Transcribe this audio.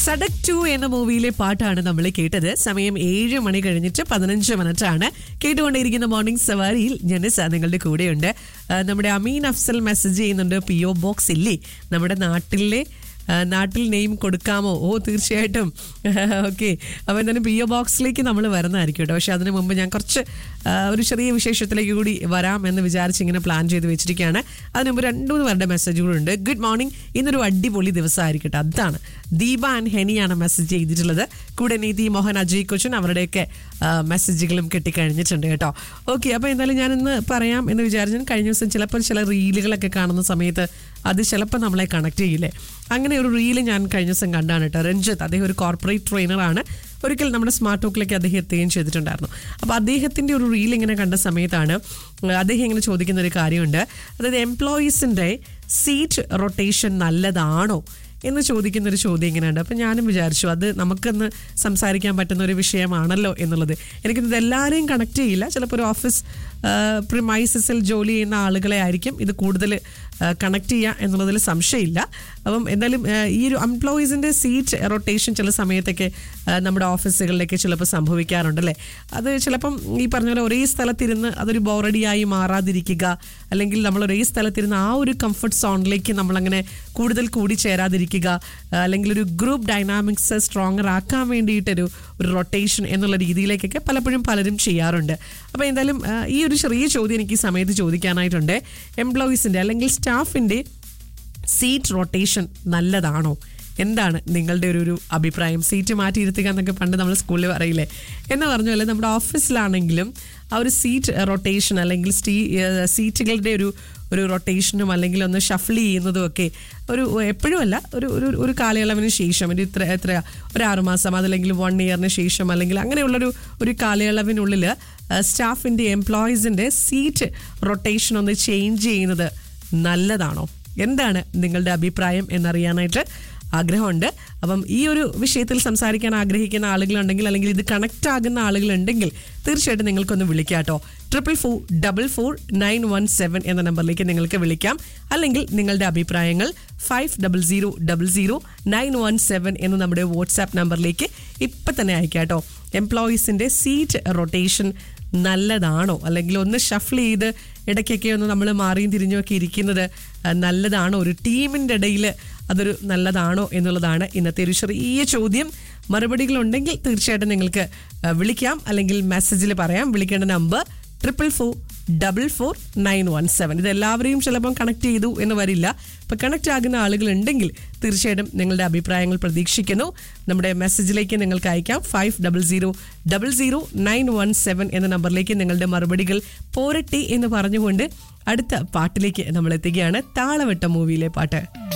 Sadak to എന്ന മൂവിയിലെ പാട്ടാണ് നമ്മൾ കേട്ടത് സമയം ഏഴ് മണി കഴിഞ്ഞിട്ട് പതിനഞ്ച് മിനിറ്റ് ആണ് കേട്ടുകൊണ്ടിരിക്കുന്ന മോർണിംഗ് സവാരിയിൽ ജനസ നിങ്ങളുടെ കൂടെയുണ്ട് ആ, നമ്മുടെ അമീൻ അഫ്സൽ മെസ്സേജ് ചെയ്യുന്നുണ്ട് പി ഒ ബോക്സ് ഇല്ലേ നമ്മുടെ നാട്ടിലെ ആ, നാട്ടിൽ നെയിം കൊടുക്കാമോ ഓ തീർച്ചയായിട്ടും ഓക്കെ അപ്പോൾ എന്തായാലും പി ഒ ബോക്സിലേക്ക് നമ്മൾ വരുന്നതായിരിക്കും കേട്ടോ പക്ഷേ അതിന് മുമ്പ് ഞാൻ കുറച്ച് ആ, ഒരു ചെറിയ വിശേഷത്തിലേക്ക് കൂടി വരാം എന്ന് വിചാരിച്ച് ഇങ്ങനെ പ്ലാൻ ചെയ്ത് വെച്ചിരിക്കുകയാണ് അതിന് മുമ്പ് രണ്ടു മൂന്ന് പേരുടെ മെസ്സേജുകളുണ്ട് ഗുഡ് മോർണിംഗ് ഇന്നൊരു അടിപൊളി ദിവസമായിരിക്കട്ടെ അതാണ് ദീപ ആൻഡ് ഹെനിയാണ് മെസ്സേജ് ചെയ്തിട്ടുള്ളത് കൂടെ നീതി മോഹൻ അജയ് കൊച്ചൻ അവരുടെയൊക്കെ ആ, മെസ്സേജുകളും കിട്ടിക്കഴിഞ്ഞിട്ടുണ്ട് കേട്ടോ ഓക്കെ അപ്പോൾ എന്തായാലും ഞാൻ ഇന്ന് പറയാം എന്ന് വിചാരിച്ചു കഴിഞ്ഞ ദിവസം ചിലപ്പോൾ ചില റീലുകളൊക്കെ കാണുന്ന സമയത്ത് അത് ചിലപ്പോൾ നമ്മളെ കണക്ട് ചെയ്യില്ലേ അങ്ങനെ ഒരു റീല് ഞാൻ കഴിഞ്ഞ ദിവസം കണ്ടാണ് കേട്ടോ രഞ്ജിത്ത് അദ്ദേഹം ഒരു കോർപ്പറേറ്റ് ട്രെയിനറാണ് ഒരിക്കൽ നമ്മുടെ സ്മാർട്ട് ടോക്കിലേക്ക് അദ്ദേഹം എത്തുകയും ചെയ്തിട്ടുണ്ടായിരുന്നു അപ്പോൾ അദ്ദേഹത്തിൻ്റെ ഒരു റീൽ ഇങ്ങനെ കണ്ട സമയത്താണ് അദ്ദേഹം ഇങ്ങനെ ചോദിക്കുന്ന ഒരു കാര്യമുണ്ട് അതായത് എംപ്ലോയീസിൻ്റെ സീറ്റ് റൊട്ടേഷൻ നല്ലതാണോ എന്ന് ചോദിക്കുന്ന ഒരു ചോദ്യം ഇങ്ങനെയുണ്ട് അപ്പം ഞാനും വിചാരിച്ചു അത് നമുക്കൊന്ന് സംസാരിക്കാൻ പറ്റുന്ന ഒരു വിഷയമാണല്ലോ എന്നുള്ളത് എനിക്കിത് എല്ലാവരെയും കണക്ട് ചെയ്യില്ല ചിലപ്പോൾ ഒരു ഓഫീസ് പ്രിമൈസസിൽ ജോലി ചെയ്യുന്ന ആളുകളെ ആയിരിക്കും ഇത് കൂടുതൽ കണക്ട് ചെയ്യുക എന്നുള്ളതിൽ സംശയമില്ല അപ്പം എന്തായാലും ആ, ഈ ഒരു എംപ്ലോയീസിൻ്റെ സീറ്റ് റൊട്ടേഷൻ ചില സമയത്തൊക്കെ ആ, നമ്മുടെ ഓഫീസുകളിലേക്ക് ചിലപ്പോൾ സംഭവിക്കാറുണ്ട് അല്ലേ അത് ചിലപ്പം ഈ പറഞ്ഞ പോലെ ഒരേ സ്ഥലത്തിരുന്ന് അതൊരു ബോറടിയായി മാറാതിരിക്കുക അല്ലെങ്കിൽ നമ്മൾ ഒരേ സ്ഥലത്തിരുന്ന് ആ ഒരു കംഫർട്ട് സോണിലേക്ക് നമ്മളങ്ങനെ കൂടുതൽ കൂടി ചേരാതിരിക്കുക ആ, അല്ലെങ്കിൽ ഒരു ഗ്രൂപ്പ് ഡൈനാമിക്സ് സ്ട്രോങ്ങർ ആക്കാൻ വേണ്ടിയിട്ടൊരു ഒരു റൊട്ടേഷൻ എന്നുള്ള രീതിയിലേക്കൊക്കെ പലപ്പോഴും പലരും ചെയ്യാറുണ്ട് അപ്പോൾ എന്തായാലും ആ, ഈ ഒരു ചെറിയ ചോദ്യം എനിക്ക് ഈ സമയത്ത് ചോദിക്കാനായിട്ടുണ്ട് എംപ്ലോയീസിൻ്റെ അല്ലെങ്കിൽ സ്റ്റാഫിൻ്റെ സീറ്റ് റൊട്ടേഷൻ നല്ലതാണോ എന്താണ് നിങ്ങളുടെ ഒരു ഒരു അഭിപ്രായം സീറ്റ് മാറ്റിയിരുത്തുക എന്നൊക്കെ പണ്ട് നമ്മൾ സ്കൂളിൽ പറയില്ലേ എന്ന് പറഞ്ഞ പോലെ നമ്മുടെ ഓഫീസിലാണെങ്കിലും ആ ഒരു സീറ്റ് റൊട്ടേഷൻ അല്ലെങ്കിൽ സ്റ്റീ സീറ്റുകളുടെ ഒരു ഒരു റൊട്ടേഷനും അല്ലെങ്കിൽ ഒന്ന് ഷഫിൾ ചെയ്യുന്നതും ഒക്കെ ഒരു എപ്പോഴും അല്ല ഒരു ഒരു ഒരു കാലയളവിന് ശേഷം ഒരു ഇത്ര എത്ര ഒരു ആറുമാസം അതല്ലെങ്കിൽ വൺ ഇയറിന് ശേഷം അല്ലെങ്കിൽ അങ്ങനെയുള്ളൊരു ഒരു കാലയളവിനുള്ളിൽ സ്റ്റാഫിൻ്റെ എംപ്ലോയീസിൻ്റെ സീറ്റ് റൊട്ടേഷൻ ഒന്ന് ചേഞ്ച് ചെയ്യുന്നത് നല്ലതാണോ എന്താണ് നിങ്ങളുടെ അഭിപ്രായം എന്നറിയാനായിട്ട് ആഗ്രഹമുണ്ട് അപ്പം ഈ ഒരു വിഷയത്തിൽ സംസാരിക്കാൻ ആഗ്രഹിക്കുന്ന ആളുകളുണ്ടെങ്കിൽ അല്ലെങ്കിൽ ഇത് കണക്റ്റ് ആകുന്ന ആളുകളുണ്ടെങ്കിൽ തീർച്ചയായിട്ടും നിങ്ങൾക്കൊന്ന് വിളിക്കാം കേട്ടോ triple four double four nine one seven എന്ന നമ്പറിലേക്ക് നിങ്ങൾക്ക് വിളിക്കാം അല്ലെങ്കിൽ നിങ്ങളുടെ അഭിപ്രായങ്ങൾ five double zero double zero nine one seven എന്ന നമ്മുടെ വാട്സാപ്പ് നമ്പറിലേക്ക് ഇപ്പം തന്നെ അയക്കാം കേട്ടോ എംപ്ലോയീസിൻ്റെ സീറ്റ് റൊട്ടേഷൻ നല്ലതാണോ അല്ലെങ്കിൽ ഒന്ന് ഷഫിൾ ചെയ്ത് ഇടയ്ക്കൊക്കെ ഒന്ന് നമ്മൾ മാറിയും തിരിഞ്ഞും ഒക്കെ ഇരിക്കുന്നത് ആ, നല്ലതാണോ ഒരു ടീമിൻ്റെ ഇടയിൽ അതൊരു നല്ലതാണോ എന്നുള്ളതാണ് ഇന്നത്തെ ഒരു ചെറിയ ചോദ്യം മറുപടികളുണ്ടെങ്കിൽ തീർച്ചയായിട്ടും നിങ്ങൾക്ക് ആ, വിളിക്കാം അല്ലെങ്കിൽ മെസ്സേജിൽ പറയാം വിളിക്കേണ്ട number triple four double four nine one seven ഇത് എല്ലാവരെയും ചിലപ്പം കണക്ട് ചെയ്തു എന്ന് വരില്ല ഇപ്പം കണക്ട് ആകുന്ന ആളുകളുണ്ടെങ്കിൽ തീർച്ചയായിട്ടും നിങ്ങളുടെ അഭിപ്രായങ്ങൾ പ്രതീക്ഷിക്കുന്നു നമ്മുടെ മെസ്സേജിലേക്ക് നിങ്ങൾക്ക് അയക്കാം five double zero double zero nine one seven എന്ന നമ്പറിലേക്ക് നിങ്ങളുടെ മറുപടികൾ പോരട്ടെ എന്ന് പറഞ്ഞുകൊണ്ട് അടുത്ത പാട്ടിലേക്ക് നമ്മൾ എത്തുകയാണ് താളവട്ട മൂവിയിലെ പാട്ട്